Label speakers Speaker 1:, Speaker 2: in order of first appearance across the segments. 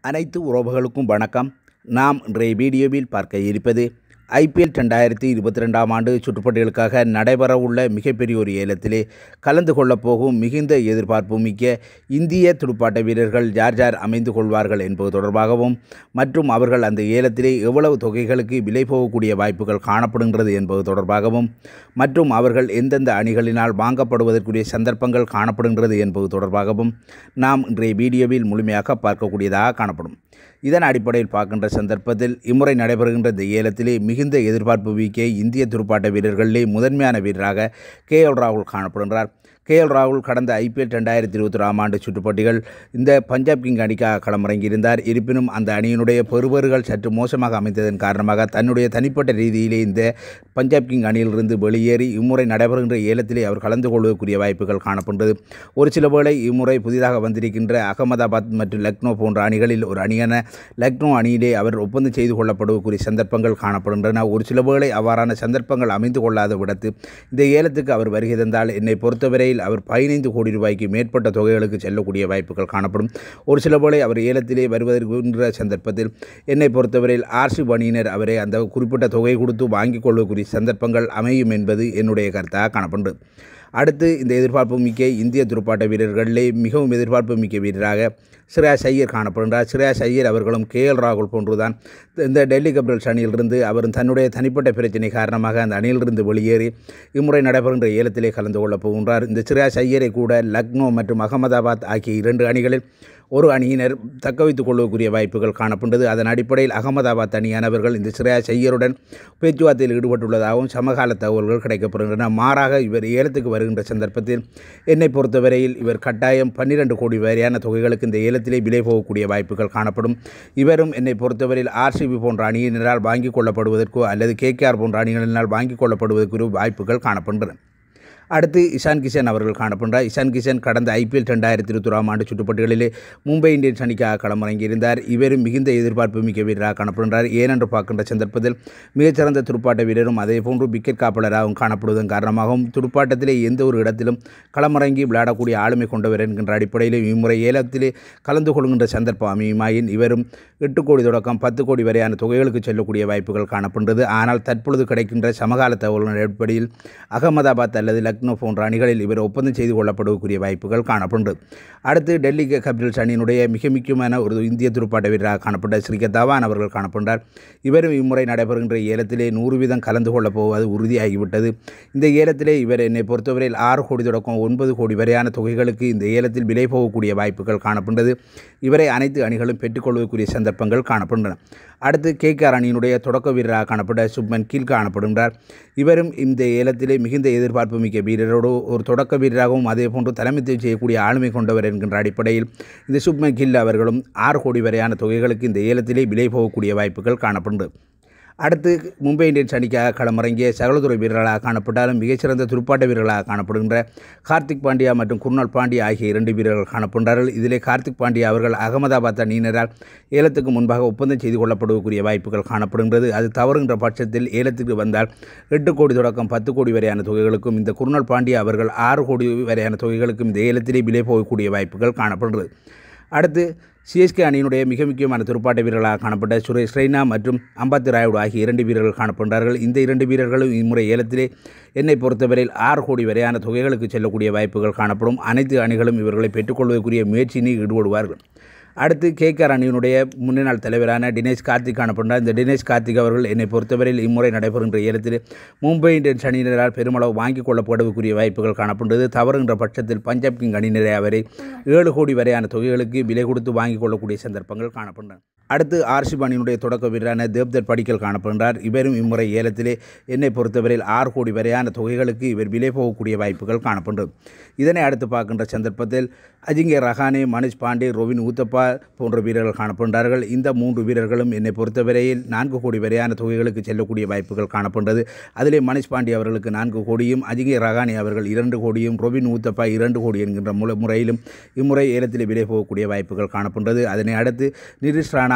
Speaker 1: அனைத்து உறவுகளுக்கும் வணக்கம் நாம் இன்றைய வீடியோவில் பார்க்க இருப்பது ஐபிஎல் ரெண்டாயிரத்தி இருபத்தி ரெண்டாம் ஆண்டு சுற்றுப்பட்டிகளுக்காக நடைபெறவுள்ள மிகப்பெரிய ஒரு ஏலத்திலே கலந்து கொள்ளப் போகும் மிகுந்த எதிர்பார்ப்பு மிக்க இந்திய துடுப்பாட்ட வீரர்கள் யார் யார் அமைந்து கொள்வார்கள் என்பது தொடர்பாகவும் மற்றும் அவர்கள் அந்த ஏலத்திலே எவ்வளவு தொகைகளுக்கு விலை போகக்கூடிய வாய்ப்புகள் காணப்படுகின்றது என்பது தொடர்பாகவும் மற்றும் அவர்கள் எந்தெந்த அணிகளினால் வாங்கப்படுவதற்குரிய சந்தர்ப்பங்கள் காணப்படுகின்றது என்பது தொடர்பாகவும் நாம் இன்றைய வீடியோவில் முழுமையாக பார்க்கக்கூடியதாக காணப்படும் இதன் அடிப்படையில் பார்க்கின்ற சந்தர்ப்பத்தில் இம்முறை நடைபெறுகின்ற இந்த ஏலத்திலே மிகுந்த எதிர்பார்ப்பு வீக்க இந்திய துடுப்பாட்ட வீரர்களிலே முதன்மையான வீரராக கே எல் ராகுல் காணப்படுகின்றார் கே எல் ராகுல் கடந்த ஐபிஎல் ரெண்டாயிரத்தி இருபத்தி ஆம் ஆண்டு சுற்றுப்போட்டிகள் இந்த பஞ்சாப் கிங் அணிக்காக களமிறங்கியிருந்தார் இருப்பினும் அந்த அணியினுடைய பெறுபர்கள் சற்று மோசமாக அமைந்ததன் காரணமாக தன்னுடைய தனிப்பட்ட ரீதியிலே இந்த பஞ்சாப் கிங் அணியிலிருந்து வெளியேறி இம்முறை நடைபெறுகின்ற ஏலத்திலே அவர் கலந்து கொள்வதற்குரிய வாய்ப்புகள் காணப்படுகிறது ஒரு சில வேளை இம்முறை புதிதாக வந்திருக்கின்ற அகமதாபாத் மற்றும் லக்னோ போன்ற அணிகளில் ஒரு அணியான லக்னோ அணியிலே அவர் ஒப்பந்தம் செய்து கொள்ளப்படுவதற்குரிய சந்தர்ப்பங்கள் காணப்படுகின்றன ஒரு சில வேளை அவ்வாறான சந்தர்ப்பங்கள் அமைந்து கொள்ளாத விடத்து இந்த ஏலத்துக்கு அவர் வருகை தந்தால் என்னை பொறுத்தவரையில் அவர் பதினைந்து கோடி ரூபாய்க்கு மேற்பட்ட தொகைகளுக்கு செல்லக்கூடிய வாய்ப்புகள் காணப்படும் ஒரு சில வேளை அவர் ஏலத்திலே வருவதற்கின்ற சந்தர்ப்பத்தில் என்னை பொறுத்தவரையில் ஆர்சி அணியினர் அவரை அந்த குறிப்பிட்ட தொகை கொடுத்து வாங்கிக் கொள்ளக்கூடிய சந்தர்ப்பங்கள் அமையும் என்பது என்னுடைய கருத்தாக காணப்படுகிறது அடுத்து இந்த எதிர்பார்ப்பு மிக்க இந்திய துடுப்பாட்ட வீரர்களிலே மிகவும் எதிர்பார்ப்பு மிக்க வீரராக ஸ்ரேயாஸ் ஐயர் காணப்படுகின்றார் ஸ்ரேயாஸ் ஐயர் அவர்களும் கே எல் ராகுல் போன்றுதான் இந்த டெல்லி கேபிட்டல்ஸ் அணியிலிருந்து அவர் தன்னுடைய தனிப்பட்ட பிரச்சனை காரணமாக அந்த அணியிலிருந்து வெளியேறி இம்முறை நடைபெறுகின்ற ஏலத்திலே கலந்து கொள்ளப் போகின்றார் இந்த ஸ்ரேயாஸ் ஐயரை கூட லக்னோ மற்றும் அகமதாபாத் ஆகிய இரண்டு அணிகளில் ஒரு அணியினர் தக்க வைத்துக் கொள்ளக்கூடிய வாய்ப்புகள் காணப்படுகிறது அதன் அடிப்படையில் அகமதாபாத் அணியானவர்கள் இந்த ஸ்ரேயாஸ் ஐயருடன் பேச்சுவார்த்தையில் ஈடுபட்டுள்ளதாகவும் சமகால தகவல்கள் கிடைக்கப்படுகின்றன மாறாக இவர் ஏலத்துக்கு வருகின்ற சந்தர்ப்பத்தில் என்னை பொறுத்தவரையில் இவர் கட்டாயம் பன்னிரண்டு கோடி வரையான தொகைகளுக்கு இந்த ஏலத்திலே விலை போகக்கூடிய வாய்ப்புகள் காணப்படும் இவரும் என்னை பொறுத்தவரையில் ஆர்சிபி போன்ற அணியினரால் வாங்கிக் கொள்ளப்படுவதற்கோ அல்லது கேகேஆர் போன்ற அணிகளினால் வாங்கிக் கொள்ளப்படுவதற்கோ வாய்ப்புகள் காணப்படுகின்றன அடுத்து இஷான் கிஷன் அவர்கள் காணப்படுகிறார் இஷான் கிஷன் கடந்த ஐபிஎல் ரெண்டாயிரத்தி இருபத்தொராம் ஆண்டு சுற்றுப்பட்டிகளிலே மும்பை இந்தியன்ஸ் அணிக்காக களமிறங்கியிருந்தார் இவரும் மிகுந்த எதிர்பார்ப்பு மிக்க வீரராக காணப்படுகிறார் ஏனென்று பார்க்கின்ற சந்தர்ப்பத்தில் மிகச்சிறந்த துடுப்பாட்ட வீரரும் அதே போன்று விக்கெட் காப்பாளராகவும் காணப்படுவதன் காரணமாகவும் துடுப்பாட்டத்திலே எந்த ஒரு இடத்திலும் களமிறங்கி விளையாடக்கூடிய ஆளுமை கொண்டவர் என்கின்ற அடிப்படையில் இம்முறை ஏலத்திலே கலந்து கொள்கின்ற சந்தர்ப்பம் அமையுமாயின் இவரும் எட்டு கோடி தொடக்கம் பத்து கோடி வரையான தொகைகளுக்கு செல்லக்கூடிய வாய்ப்புகள் காணப்படுகிறது ஆனால் தற்பொழுது கிடைக்கின்ற சமகால தகவல்களின் அடிப்படையில் அகமதாபாத் அல்லது லக்னோ போன்ற அணிகளில் இவர் ஒப்பந்தம் செய்து கொள்ளப்படக்கூடிய வாய்ப்புகள் காணப்படுகிறது அடுத்து டெல்லி கேபிட்டல்ஸ் அணியினுடைய மிக முக்கியமான ஒரு இந்திய துடுப்பாட்ட வீரராக காணப்பட்ட ஸ்ரீகர் தவான் அவர்கள் காணப்படுகிறார் இவரும் இம்முறை நடைபெறுகின்ற ஏலத்திலே நூறு வீதம் கலந்து கொள்ளப் போவது உறுதியாகிவிட்டது இந்த ஏலத்திலே இவர் என்னை பொறுத்தவரையில் ஆறு கோடி தொடக்கம் ஒன்பது கோடி வரையான தொகைகளுக்கு இந்த ஏலத்தில் விலை போகக்கூடிய வாய்ப்புகள் காணப்படுகிறது இவரை அனைத்து அணிகளும் பெற்றுக்கொள்வதற்குரிய சந்தர்ப்பங்கள் காணப்படுகின்றன அடுத்து கேகேஆர் அணியினுடைய தொடக்க வீரராக காணப்பட்ட சுப்மன் கீல் காணப்படுகின்றார் இவரும் இந்த ஏலத்திலே மிகுந்த எதிர்பார்ப்பு மிக்க வீரரோடு ஒரு தொடக்க வீரராகவும் அதே போன்று தலைமைத்துவம் செய்யக்கூடிய ஆளுமை கொண்டவர் என்கின்ற அடிப்படையில் இந்த சுப்மன் கில் அவர்களும் ஆறு கோடி வரையான தொகைகளுக்கு இந்த ஏலத்திலே விலை போகக்கூடிய வாய்ப்புகள் காணப்படுகிறது அடுத்து மும்பை இந்தியன்ஸ் அணிக்காக களமிறங்கிய சகலதுறை வீரர்களாக காணப்பட்டாலும் மிகச்சிறந்த துடுப்பாட்ட வீரர்களாக காணப்படுகின்ற கார்த்திக் பாண்டியா மற்றும் குர்னால் பாண்டியா ஆகிய இரண்டு வீரர்கள் காணப்படுகிறார்கள் இதிலே கார்த்திக் பாண்டியா அவர்கள் அகமதாபாத் அணியினரால் ஏலத்துக்கு முன்பாக ஒப்பந்தம் செய்து கொள்ளப்படுவதற்குரிய வாய்ப்புகள் காணப்படுகின்றது அது தவறுகின்ற பட்சத்தில் ஏலத்துக்கு வந்தால் எட்டு கோடி தொடக்கம் பத்து கோடி வரையான தொகைகளுக்கும் இந்த குர்னால் பாண்டியா அவர்கள் ஆறு கோடி வரையான தொகைகளுக்கும் இந்த ஏலத்திலே விலை போகக்கூடிய வாய்ப்புகள் காணப்படுகிறது அடுத்து சிஎஸ்கே அணியினுடைய மிக முக்கியமான துடுப்பாட்ட வீரர்களாக காணப்பட்ட சுரேஷ் ரெய்னா மற்றும் அம்பாத்தி ராயுடு ஆகிய இரண்டு வீரர்கள் காணப்படுகிறார்கள் இந்த இரண்டு வீரர்களும் இம்முறை ஏலத்திலே என்னை பொறுத்தவரையில் ஆறு கோடி வரையான தொகைகளுக்கு செல்லக்கூடிய வாய்ப்புகள் காணப்படும் அனைத்து அணிகளும் இவர்களை பெற்றுக்கொள்வதற்குரிய முயற்சியினை ஈடுபடுவார்கள் அடுத்து கேகேஆர் அணியினுடைய முன்னாள் தலைவரான தினேஷ் கார்த்திக் காணப்படுகிறார் இந்த தினேஷ் கார்த்திக் அவர்கள் என்னை பொறுத்தவரையில் இம்முறை நடைபெறுகின்ற ஏலத்தில் மும்பை இந்தியன்ஸ் அணியினரால் பெருமளவு வாங்கிக் கொள்ளப்படுவதற்குரிய வாய்ப்புகள் காணப்படுகிறது தவறுகின்ற பட்சத்தில் பஞ்சாப் கிங் அணியினரை அவரை ஏழு கோடி வரையான தொகைகளுக்கு விலை கொடுத்து வாங்கிக் கொள்ளக்கூடிய சந்தர்ப்பங்கள் காணப்படுகின்றன அடுத்து ஆர்சிப் அணியினுடைய தொடக்க வீரரான தேவ்தர் படிக்கல் காணப்படுகிறார் இவரும் இம்முறை ஏலத்திலே என்னை பொறுத்தவரையில் ஆறு கோடி வரையான தொகைகளுக்கு இவர் விலை போகக்கூடிய வாய்ப்புகள் காணப்படுகிறது இதனை அடுத்து பார்க்கின்ற சந்தர்ப்பத்தில் அஜிங்கே ரஹானே மனுஷ் பாண்டே ரோவின் ஊத்தப்பா போன்ற வீரர்கள் காணப்படுகிறார்கள் இந்த மூன்று வீரர்களும் என்னை பொறுத்தவரையில் நான்கு கோடி வரையான தொகைகளுக்கு செல்லக்கூடிய வாய்ப்புகள் காணப்படுகிறது அதிலே மனுஷ் பாண்டே அவர்களுக்கு நான்கு கோடியும் அஜிங்கே ரஹானே அவர்கள் இரண்டு கோடியும் ரொபின் ஊத்தப்பா இரண்டு கோடி என்கின்ற முல முறையிலும் இம்முறை ஏலத்தில் விலை போகக்கூடிய வாய்ப்புகள் காணப்படுகிறது அதனை அடுத்து நிரிஷ் ராணா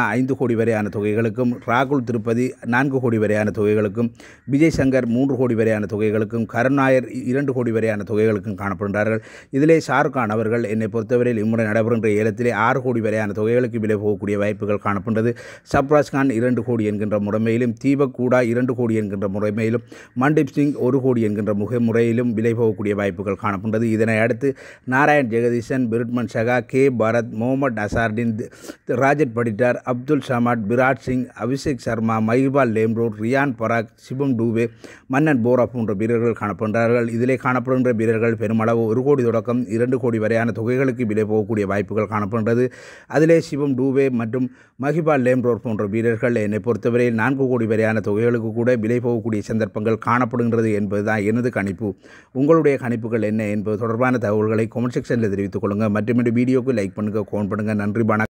Speaker 1: ஐந்து கோடி வரையான தொகைகளுக்கும் ராகுல் திருப்பதி நான்கு கோடி வரையான தொகைகளுக்கும் விஜய் சங்கர் மூன்று கோடி வரையான தொகைகளுக்கும் கருண் நாயர் இரண்டு கோடி வரையான தொகைகளுக்கும் காணப்படுகின்றார்கள் இதிலே ஷாருக் கான் அவர்கள் என்னை பொறுத்தவரையில் இம்முறை நடைபெறுகின்ற ஏலத்திலே ஆறு கோடி வரையான தொகைகளுக்கு விலை போகக்கூடிய வாய்ப்புகள் காணப்படுகிறது சப்ராஜ் கான் இரண்டு கோடி என்கின்ற முறைமையிலும் தீபக் கூடா இரண்டு கோடி என்கின்ற முறைமையிலும் மன்தீப் சிங் ஒரு கோடி என்கின்ற முக முறையிலும் விலை போகக்கூடிய வாய்ப்புகள் காணப்படுகிறது இதனை அடுத்து நாராயண் ஜெகதீசன் பிருட்மன் ஷகா கே பரத் முகமது அசார்டின் ராஜத் படிட்டார் அப்துல் சமாட் விராட் சிங் அபிஷேக் சர்மா மஹிபால் லேம்ரோட் ரியான் பராக் சிவம் டூபே மன்னன் போரா போன்ற வீரர்கள் காணப்படுகிறார்கள் இதிலே காணப்படுகின்ற வீரர்கள் பெருமளவு ஒரு கோடி தொடக்கம் இரண்டு கோடி வரையான தொகைகளுக்கு விலை போகக்கூடிய வாய்ப்புகள் காணப்படுகிறது அதிலே சிவம் டூபே மற்றும் மஹிபால் லேம்ரோட் போன்ற வீரர்கள் என்னை பொறுத்தவரையில் நான்கு கோடி வரையான தொகைகளுக்கு கூட விலை போகக்கூடிய சந்தர்ப்பங்கள் காணப்படுகின்றது என்பதுதான் எனது கணிப்பு உங்களுடைய கணிப்புகள் என்ன என்பது தொடர்பான தகவல்களை கமெண்ட் செக்ஷனில் தெரிவித்துக் கொள்ளுங்கள் மற்றும் இந்த வீடியோக்கு லைக் பண்ணுங்கள் கோன் பண்ணுங்கள் நன்றி வணக்கம்